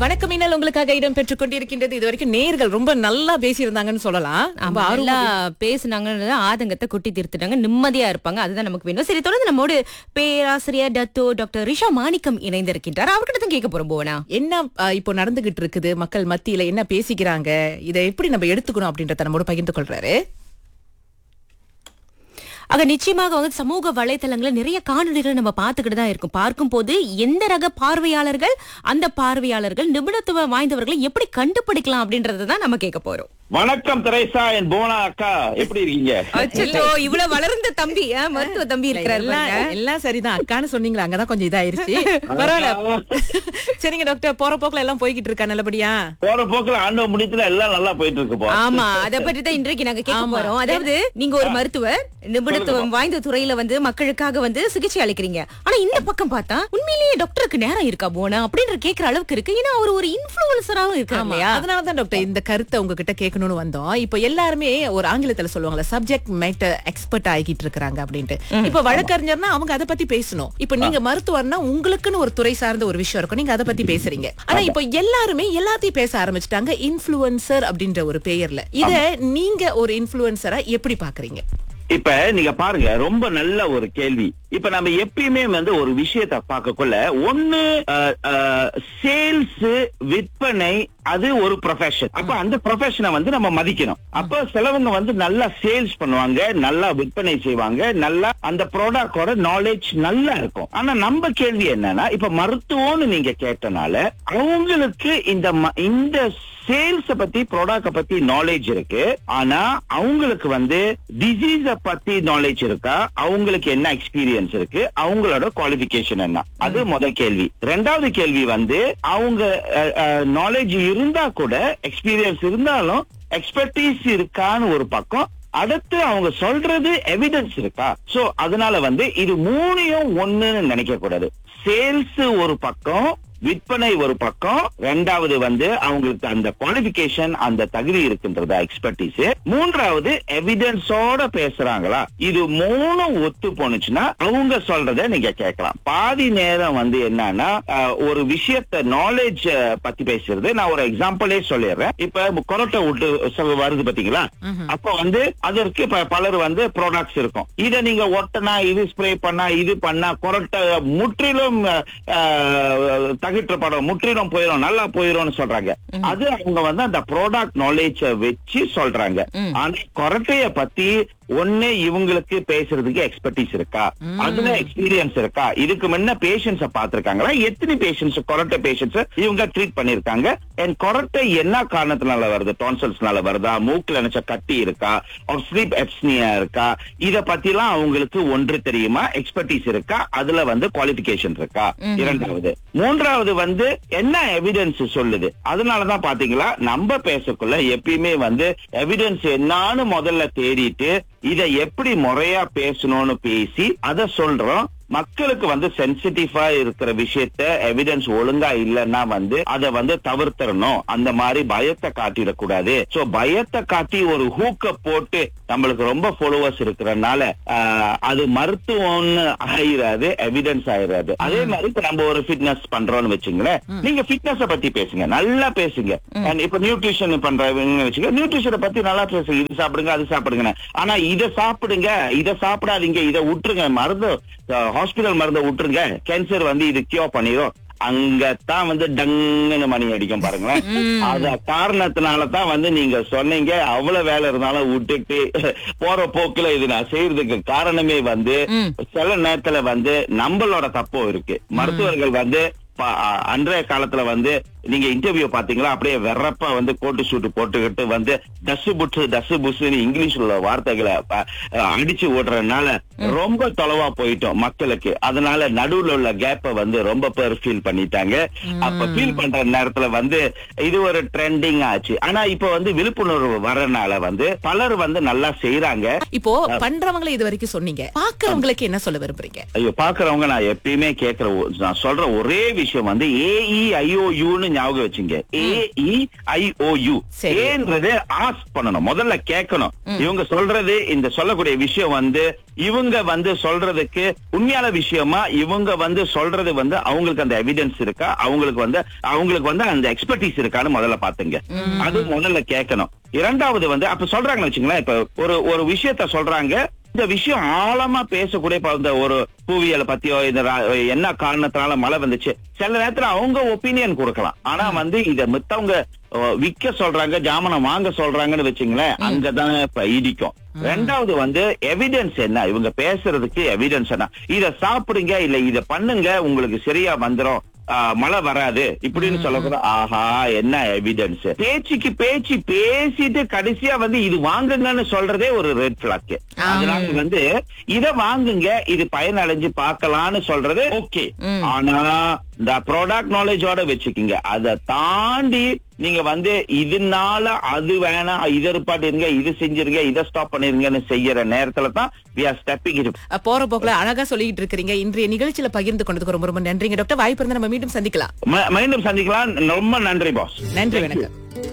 வணக்கம் மீனல் உங்களுக்காக இடம் பெற்றுக் கொண்டிருக்கின்றது இது வரைக்கும் நேர்கள் ரொம்ப நல்லா பேசியிருந்தாங்கன்னு சொல்லலாம் ரொம்ப ஆமா, ஆர்வமா நல்லா பேசுனாங்கன்னு ஆதங்கத்தை கொட்டி தீர்த்துட்டாங்க நிம்மதியா இருப்பாங்க அதுதான் நமக்கு வேணும் சரி தொடர்ந்து நம்மோடு பேராசிரியர் டத்தோ டாக்டர் ரிஷா மாணிக்கம் இணைந்திருக்கின்றார் அவர்கிட்ட தான் கேட்க போறோம் போனா என்ன அஹ், இப்போ நடந்துகிட்டு இருக்குது மக்கள் மத்தியில என்ன பேசிக்கிறாங்க இதை எப்படி நம்ம எடுத்துக்கணும் அப்படின்றத நம்மோட பகிர்ந்து கொள்றாரு ஆக நிச்சயமாக வந்து சமூக வலைத்தளங்கள்ல நிறைய காணொளிகள் நம்ம பார்த்துக்கிட்டு தான் இருக்கும் பார்க்கும் போது எந்த ரக பார்வையாளர்கள் அந்த பார்வையாளர்கள் நிபுணத்துவம் வாய்ந்தவர்களை எப்படி கண்டுபிடிக்கலாம் அப்படின்றத தான் நம்ம கேட்க போறோம் வணக்கம் தெரேசா என் போனா அக்கா எப்படி இருக்கீங்க அச்சோ இவ்வளவு வளர்ந்த தம்பி ஆ, மருத்துவ தம்பி இருக்கிறாரு எல்லாம் பாருங்க. எல்லாம் சரிதான் அக்கான்னு சொன்னீங்களா அங்கதான் கொஞ்சம் இதாயிருச்சு பரவாயில்ல சரிங்க டாக்டர் போற போக்குல எல்லாம் போய்கிட்டு இருக்கா நல்லபடியா போற போக்குல ஆண்டவ முடித்துல எல்லாம் நல்லா போயிட்டு இருக்கு போ ஆமா அத பற்றி தான் இன்றைக்கு நாங்க கேட்க போறோம் அதாவது நீங்க ஒரு மருத்துவர் நிபுணத்துவம் வாய்ந்த துறையில வந்து மக்களுக்காக வந்து சிகிச்சை அளிக்கிறீங்க ஆனா இந்த பக்கம் பார்த்தா உண்மையிலேயே டாக்டருக்கு நேரம் இருக்கா போனா அப்படின்ற கேக்குற அளவுக்கு இருக்கு ஏன்னா அவர் ஒரு இன்ஃபுளுசராவும் இருக்காரு ஆமா இல்லையா அதனாலதான் டாக்டர் இந்த கருத்தை உங்ககிட்ட கேட்கணும்னு வந்தோம் இப்போ எல்லாருமே ஒரு ஆங்கிலத்துல சொல்லுவாங்கல்ல சப்ஜெக்ட் மேட்டர் எக்ஸ்பர்ட் ஆகிட்டு இருக்காங்க அப்படின்ட்டு இப்ப வழக்கறிஞர்னா அவங்க அதை பத்தி பேசணும் இப்போ நீங்க மருத்துவர்னா உங்களுக்குன்னு ஒரு துறை சார்ந்த ஒரு விஷயம் இருக்கும் நீங்க அதை பத்தி பேசுறீங்க ஆனா இப்போ எல்லாருமே எல்லாத்தையும் பேச ஆரம்பிச்சிட்டாங்க இன்ஃபுளுசர் அப்படின்ற ஒரு பெயர்ல இத நீங்க ஒரு இன்ஃபுளுசரா எப்படி பாக்குறீங்க இப்ப நீங்க பாருங்க ரொம்ப நல்ல ஒரு கேள்வி இப்ப நம்ம எப்பயுமே வந்து ஒரு விஷயத்த பார்க்கக்குள்ள ஒண்ணு சேல்ஸ் விற்பனை அது ஒரு ப்ரொஃபஷன் அப்ப அந்த ப்ரொஃபஷனை வந்து நம்ம மதிக்கணும் அப்ப சிலவங்க வந்து நல்லா சேல்ஸ் பண்ணுவாங்க நல்லா விற்பனை செய்வாங்க நல்லா அந்த ப்ராடக்டோட நாலேஜ் நல்லா இருக்கும் ஆனா நம்ம கேள்வி என்னன்னா இப்ப மருத்துவம்னு நீங்க கேட்டனால அவங்களுக்கு இந்த ம- இந்த சேல்ஸ பத்தி ப்ராடக்ட பத்தி நாலேஜ் இருக்கு ஆனா அவங்களுக்கு வந்து டிசீஸ பத்தி நாலேஜ் இருக்கா அவங்களுக்கு என்ன எக்ஸ்பீரியன்ஸ் இருக்கு அவங்களோட குவாலிபிகேஷன் என்ன அது முத கேள்வி ரெண்டாவது கேள்வி வந்து அவங்க நாலேஜ் இருந்தா கூட எக்ஸ்பீரியன்ஸ் இருந்தாலும் எக்ஸ்பர்டீஸ் இருக்கான்னு ஒரு பக்கம் அடுத்து அவங்க சொல்றது எவிடன்ஸ் இருக்கா சோ அதனால வந்து இது மூணையும் ஒண்ணுன்னு நினைக்க கூடாது சேல்ஸ் ஒரு பக்கம் விற்பனை ஒரு பக்கம் ரெண்டாவது வந்து அவங்களுக்கு அந்த குவாலிபிகேஷன் அந்த தகுதி இருக்குன்றதா எக்ஸ்பர்டீஸ் மூன்றாவது எவிடன்ஸோட பேசுறாங்களா இது மூணும் ஒத்து போனுச்சுன்னா அவங்க சொல்றத நீங்க கேட்கலாம் பாதி நேரம் வந்து என்னன்னா அஹ், ஒரு விஷயத்த நாலேஜ் பத்தி பேசுறது நான் ஒரு எக்ஸாம்பிளே சொல்லிடுறேன் இப்ப கொரோட்டை விட்டு சொ- வருது பாத்தீங்களா அப்ப வந்து அதற்கு இப்ப பலர் வந்து ப்ராடக்ட்ஸ் இருக்கும் இத நீங்க ஒட்டனா இது ஸ்ப்ரே பண்ணா இது பண்ணா கொரட்டை முற்றிலும் அஹ், தகிற்ற படம் முற்றிலும் போயிடும் நல்லா போயிடும்னு சொல்றாங்க அது அவங்க வந்து அந்த ப்ராடக்ட் நாலேஜ வச்சு சொல்றாங்க ஆனா கொரட்டைய பத்தி ஒண்ணு இவங்களுக்கு பேசுறதுக்கு எக்ஸ்பர்டீஸ் இருக்கா அதுல எக்ஸ்பீரியன்ஸ் இருக்கா இதுக்கு முன்ன பேஷண்ட்ஸ பாத்திருக்காங்களா எத்தனை பேஷண்ட்ஸ் கொரட்டை பேஷண்ட்ஸ் இவங்க ட்ரீட் பண்ணிருக்காங்க அண்ட் கொரட்டை என்ன காரணத்தினால வருது டான்சல்ஸ்னால வருதா மூக்குல நினைச்ச கட்டி இருக்கா ஒரு ஸ்லீப் எப்ஸ்னியா இருக்கா இத பத்திலாம் அவங்களுக்கு ஒன்று தெரியுமா எக்ஸ்பர்டீஸ் இருக்கா அதுல வந்து குவாலிபிகேஷன் இருக்கா இரண்டாவது மூன்றாவது வந்து என்ன எவிடன்ஸ் சொல்லுது அதனாலதான் பாத்தீங்களா நம்ம பேசக்குள்ள எப்பயுமே வந்து எவிடன்ஸ் என்னன்னு முதல்ல தேடிட்டு இத எப்படி முறையா பேசணும்னு பேசி அத சொல்றோம் மக்களுக்கு வந்து சென்சிட்டிவா இருக்கிற விஷயத்த எவிடன்ஸ் ஒழுங்கா இல்லைன்னா வந்து அதை வந்து தவிர்த்தரணும் அந்த மாதிரி பயத்தை காட்டிடக்கூடாது சோ பயத்தை காட்டி ஒரு ஹூக்க போட்டு நம்மளுக்கு ரொம்ப ஃபாலோவர்ஸ் இருக்கிறதுனால ஆஹ், அது மருத்துவம்னு ஆயிராது எவிடன்ஸ் ஆயிராது அதே மாதிரி இப்ப நம்ம ஒரு ஃபிட்னஸ் பண்றோம்னு வச்சுங்களேன் நீங்க ஃபிட்னஸ் பத்தி பேசுங்க நல்லா பேசுங்க And இப்ப நியூட்ரிஷன் பண்றவங்க வச்சுங்க நியூட்ரிஷனை பத்தி நல்லா பேசுங்க இது சாப்பிடுங்க அது சாப்பிடுங்க ஆனா இத சாப்பிடுங்க இத சாப்பிடாதீங்க இத விட்டுருங்க மருந்து ஹாஸ்பிடல் மருந்தை விட்டுருங்க கேன்சர் வந்து இது கியூர் பண்ணிடும் அங்கத்தான் வந்து டங்குன்னு மணி அடிக்கும் பாருங்களேன் அத காரணத்தினால தான் வந்து நீங்க சொன்னீங்க அவ்வளவு வேலை இருந்தாலும் விட்டுட்டு போற போக்குல இது நான் செய்யறதுக்கு காரணமே வந்து சில நேரத்துல வந்து நம்மளோட தப்பும் இருக்கு மருத்துவர்கள் வந்து ப- அ- அன்றைய காலத்துல வந்து நீங்க இன்டர்வியூ பாத்தீங்களா அப்படியே வெறப்பா வந்து கோட்டு சூட்டு போட்டுக்கிட்டு வந்து டசு புட்டு டசு புஸ்ன்னு இங்கிலீஷ்ல உள்ள வார்த்தைகளை ப- அடிச்சு ஓடுறதுனால ரொம்ப தொலைவா போயிட்டோம் மக்களுக்கு அதனால நடுவுல உள்ள கேப்ப வந்து ரொம்ப பேர் ஃபீல் பண்ணிட்டாங்க அப்ப ஃபீல் பண்ற நேரத்துல வந்து இது ஒரு ட்ரெண்டிங் ஆச்சு ஆனா இப்ப வந்து விழிப்புணர்வு வரனால வந்து பலர் வந்து நல்லா செய்யறாங்க இப்போ பண்றவங்களை இது வரைக்கும் சொன்னீங்க பாக்குறவங்களுக்கு என்ன சொல்ல விரும்புறீங்க ஐயோ பாக்குறவங்க நான் எப்பயுமே கேக்குற ஒ- நான் சொல்ற ஒரே விஷயம் வந்து ஏஇ ஐஓயூன்னு ஞாபகம் வச்சுங்க ஏ இ ஐ ஓ யூ சரி. ஏன்றது ஆஸ்க் பண்ணணும் முதல்ல கேட்கணும் இவங்க சொல்றது இந்த சொல்லக்கூடிய விஷயம் வந்து இவங்க வந்து சொல்றதுக்கு உண்மையான விஷயமா இவங்க வந்து சொல்றது வந்து அவங்களுக்கு அந்த எவிடன்ஸ் இருக்கா அவங்களுக்கு வந்து அவங்களுக்கு வந்து அந்த எக்ஸ்பர்டீஸ் இருக்கான்னு முதல்ல பாத்துங்க அது முதல்ல கேட்கணும் இரண்டாவது வந்து அப்ப சொல்றாங்கன்னு வச்சுங்களேன் இப்ப ஒரு ஒரு விஷயத்த சொல்றாங்க இந்த விஷயம் ஆழமா பேசக்கூடிய இப்ப இந்த ஒரு பூவியலை பத்தியோ இந்த ரா- என்ன காரணத்தினால மழை வந்துச்சு சில நேரத்துல அவங்க ஒப்பீனியன் கொடுக்கலாம் ஆனா வந்து இத மித்தவங்க அஹ், விக்க சொல்றாங்க ஜாமனம் வாங்க சொல்றாங்கன்னு வச்சுங்களேன் அங்கதான் இப்ப இடிக்கும் ரெண்டாவது வந்து எவிடன்ஸ் என்ன இவங்க பேசுறதுக்கு எவிடன்ஸ் என்ன இத சாப்பிடுங்க இல்ல இத பண்ணுங்க உங்களுக்கு சரியா வந்துரும் ஆஹ், மழை வராது இப்படின்னு சொல்லக்கூட ஆஹா என்ன எவிடன்ஸ் பேச்சுக்கு பேச்சு பேசிட்டு கடைசியா வந்து இது வாங்குங்கன்னு சொல்றதே ஒரு ரெட் பிளாக் அதனால வந்து இத வாங்குங்க இது பயனடைஞ்சு பார்க்கலாம்னு சொல்றது ஓகே ஆனா இந்த ப்ராடக்ட் நாலேஜோட வச்சுக்கோங்க அதை தாண்டி நீங்க வந்து இதனால அது வேணாம் இதை இருப்பாட்டிருங்க இது செஞ்சிருங்க இதை ஸ்டாப் பண்ணிருங்கன்னு செய்யற நேரத்துல தான் we are stepping it அஹ் போற போக்குல அழகா சொல்லிட்டு இருக்கிறீங்க இன்றைய நிகழ்ச்சியில பகிர்ந்து கொண்டதுக்கு ரொம்ப ரொம்ப நன்றிங்க டாக்டர் வாய்ப்பு இருந்தா நம்ம மீண்டும் சந்திக்கலாம் ம- மீண்டும் சந்திக்கலாம் ரொம்ப நன்றி பாஸ் நன்றி வணக்கம்